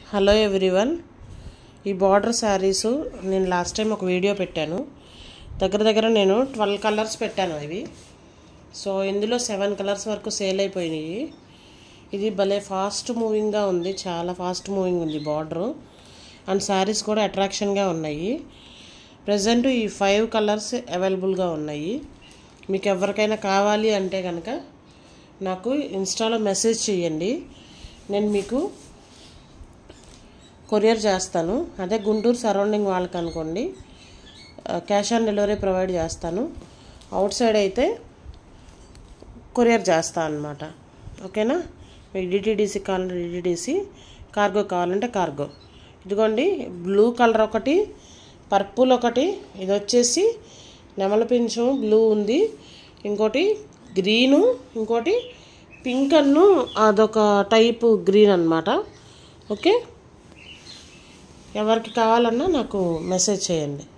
hello everyone ఈ border saris నేను last time ఒక వీడియో పెట్టాను దగ్గర దగ్గర నేను ట్వెల్వ్ కలర్స్ పెట్టాను ఇవి సో ఇందులో సెవెన్ కలర్స్ వరకు సేల్ అయిపోయినాయి ఇది భలే ఫాస్ట్ మూవింగ్గా ఉంది చాలా ఫాస్ట్ మూవింగ్ ఉంది బార్డరు అండ్ శారీస్ కూడా అట్రాక్షన్గా ఉన్నాయి ప్రజెంట్ ఈ ఫైవ్ కలర్స్ అవైలబుల్గా ఉన్నాయి మీకు ఎవరికైనా కావాలి అంటే కనుక నాకు ఇన్స్టాలో మెసేజ్ చేయండి నేను మీకు కొరియర్ చేస్తాను అదే గుంటూరు సరౌండింగ్ వాళ్ళకి అనుకోండి క్యాష్ ఆన్ డెలివరీ ప్రొవైడ్ చేస్తాను అవుట్ సైడ్ అయితే కొరియర్ చేస్తాను అనమాట ఓకేనా మీకు డిటీడీసీ కావాలంటే డిటీడీసీ కార్గో కావాలంటే కార్గో ఇదిగోండి బ్లూ కలర్ ఒకటి పర్పుల్ ఒకటి ఇది వచ్చేసి నెమల పింఛం బ్లూ ఉంది ఇంకోటి గ్రీను ఇంకోటి పింక్ అన్ను అదొక టైపు గ్రీన్ అనమాట ఓకే ఎవరికి కావాలన్నా నాకు మెసేజ్ చేయండి